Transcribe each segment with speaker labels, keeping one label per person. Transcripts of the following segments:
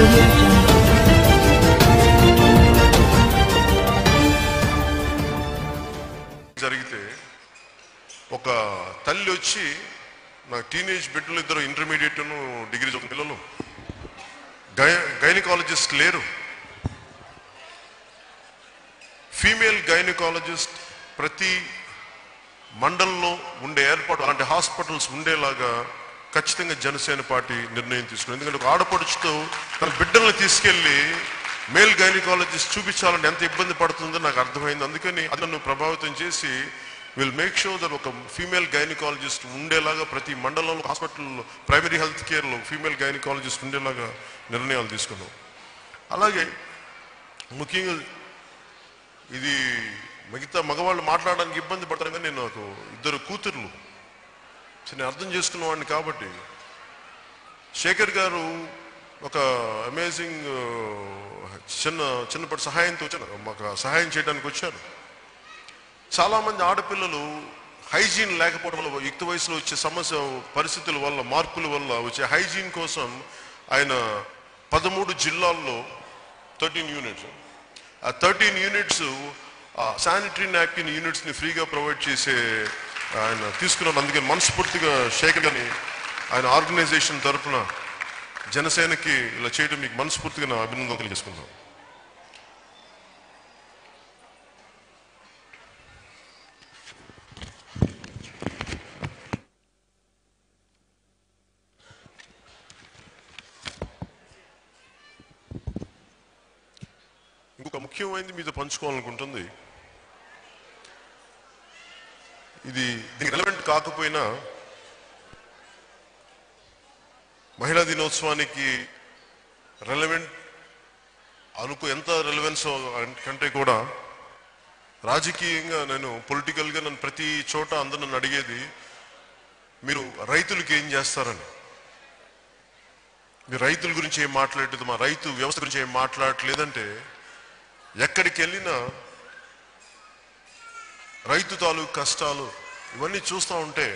Speaker 1: audio jungle.
Speaker 2: జరిగితే ఒక తల్లి వచ్చి నా టీనేజ్ బిడ్డలు ఇద్దరు ఇంటర్మీడియట్ డిగ్రీ చదువుతున్న పిల్లలు గై గైనకాలజిస్ట్ లేరు ఫీమేల్ గైనకాలజిస్ట్ ప్రతి మండలంలో ఉండే ఏర్పాటు అలాంటి హాస్పిటల్స్ ఉండేలాగా ఖచ్చితంగా జనసేన పార్టీ నిర్ణయం తీసుకుంది ఎందుకంటే ఒక ఆడపడుచుతో తన బిడ్డల్ని తీసుకెళ్లి మేల్ గైనకాలజిస్ట్ చూపించాలని ఎంత ఇబ్బంది పడుతుందో నాకు అర్థమైంది అందుకని అది నన్ను ప్రభావితం చేసి విల్ మేక్ షూర్ దట్ ఒక ఫీమేల్ గైనకాలజిస్ట్ ఉండేలాగా ప్రతి మండలంలో హాస్పిటల్లో ప్రైమరీ హెల్త్ కేర్లో ఫీమేల్ గైనకాలజిస్ట్ ఉండేలాగా నిర్ణయాలు తీసుకున్నాం అలాగే ముఖ్యంగా ఇది మిగతా మగవాళ్ళు మాట్లాడడానికి ఇబ్బంది పడతారు కానీ నేను నాకు ఇద్దరు కూతుర్లు సో నేను అర్థం చేసుకున్న వాడిని కాబట్టి శేఖర్ గారు ఒక అమేజింగ్ చిన్న చిన్నప్పటి సహాయంతో వచ్చారు మాకు సహాయం చేయడానికి వచ్చారు చాలామంది ఆడపిల్లలు హైజీన్ లేకపోవడం వల్ల యుక్త వయసులో వచ్చే సమస్య పరిస్థితుల వల్ల మార్పుల వల్ల వచ్చే హైజీన్ కోసం ఆయన పదమూడు జిల్లాల్లో థర్టీన్ యూనిట్స్ ఆ థర్టీన్ యూనిట్స్ శానిటరీ నాప్కిన్ యూనిట్స్ని ఫ్రీగా ప్రొవైడ్ చేసే ఆయన తీసుకున్నాను అందుకని మనస్ఫూర్తిగా శేఖర్ గారిని ఆయన ఆర్గనైజేషన్ తరఫున జనసేనకి ఇలా చేయడం మీకు మనస్ఫూర్తిగా నా అభినందన తెలియజేసుకుందాం ఇంకొక ముఖ్యమైనది మీతో పంచుకోవాలనుకుంటుంది ఇది దీనికి రెలవెంట్ కాకపోయినా మహిళా దినోత్సవానికి రెలవెంట్ అనుకో ఎంత రెలవెన్స్ కంటే కూడా రాజకీయంగా నేను పొలిటికల్గా నన్ను ప్రతి చోట అందరూ నన్ను అడిగేది మీరు రైతులకి ఏం చేస్తారని మీరు రైతుల గురించి ఏం మాట్లాడలేదు మా రైతు వ్యవస్థ గురించి ఏం మాట్లాడట్లేదంటే ఎక్కడికి వెళ్ళినా రైతు తాలూకు కష్టాలు ఇవన్నీ చూస్తూ ఉంటే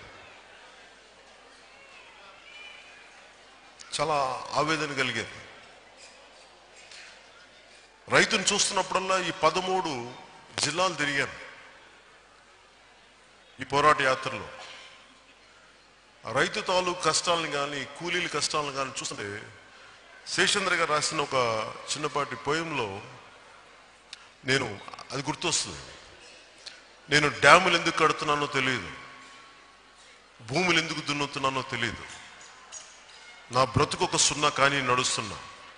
Speaker 2: చాలా ఆవేదన కలిగేది రైతుని చూస్తున్నప్పుడల్లా ఈ పదమూడు జిల్లాలు తిరిగాను ఈ పోరాట యాత్రలో ఆ రైతు తాలూకు కష్టాలను కానీ కూలీల కష్టాలను కానీ చూస్తుంటే శేషేంద్ర గారు రాసిన ఒక చిన్నపాటి పోయంలో నేను అది గుర్తొస్తుంది నేను డ్యాములు ఎందుకు కడుతున్నానో తెలియదు భూములు ఎందుకు దున్నుతున్నానో తెలియదు నా బ్రతుకు ఒక సున్నా కానీ నడుస్తున్నా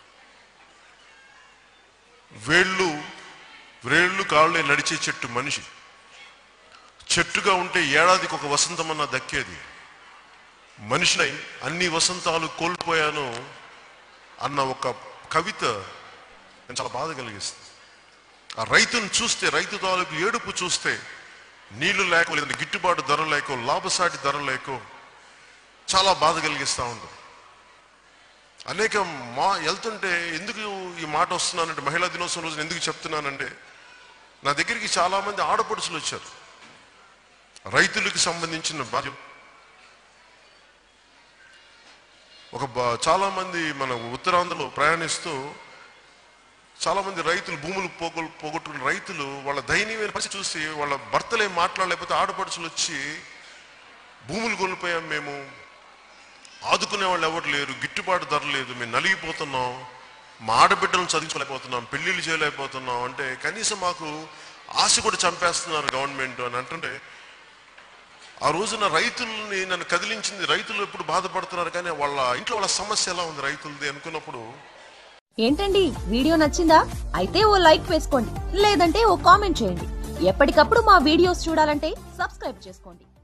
Speaker 2: వేళ్ళు వేళ్ళు కాళ్ళే నడిచే చెట్టు మనిషి చెట్టుగా ఉంటే ఏడాదికి ఒక వసంతమన్నా దక్కేది మనిషినై అన్ని వసంతాలు కోల్పోయాను అన్న ఒక కవిత నేను చాలా బాధ కలిగిస్తుంది ఆ రైతును చూస్తే రైతు తాలూకు ఏడుపు చూస్తే నీళ్లు లేకో లేదంటే గిట్టుబాటు ధర లేకో లాభసాటి ధర లేకో చాలా బాధ కలిగిస్తూ ఉంటుంది అనేక మా వెళ్తుంటే ఎందుకు ఈ మాట వస్తున్నానంటే మహిళా దినోత్సవం రోజున ఎందుకు చెప్తున్నానంటే నా దగ్గరికి చాలా మంది ఆడపడుచులు వచ్చారు రైతులకు సంబంధించిన బాధ్యత ఒక బా- చాలా మంది మన ఉత్తరాంధ్రలో ప్రయాణిస్తూ చాలా మంది రైతులు భూములు పోగొ పోగొట్టుకున్న రైతులు వాళ్ళ దయనీయమైన పరిస్థితి చూసి వాళ్ళ భర్తలు ఏం మాట్లాడలేకపోతే ఆడపడుచులు వచ్చి భూములు కోల్పోయాం మేము ఆదుకునే వాళ్ళు ఎవరు లేరు గిట్టుబాటు ధర లేదు మేము నలిగిపోతున్నాం మా ఆడబిడ్డలను చదివించలేకపోతున్నాం పెళ్లిళ్ళు చేయలేకపోతున్నాం అంటే కనీసం మాకు ఆశ కూడా చంపేస్తున్నారు గవర్నమెంట్ అని అంటుంటే ఆ రోజున రైతుల్ని నన్ను కదిలించింది రైతులు ఎప్పుడు బాధపడుతున్నారు కానీ వాళ్ళ ఇంట్లో వాళ్ళ సమస్య ఎలా ఉంది రైతులది అనుకున్నప్పుడు
Speaker 3: ఏంటండి వీడియో నచ్చిందా అయితే ఓ లైక్ వేసుకోండి లేదంటే ఓ కామెంట్ చేయండి ఎప్పటికప్పుడు మా వీడియోస్ చూడాలంటే సబ్స్క్రైబ్ చేసుకోండి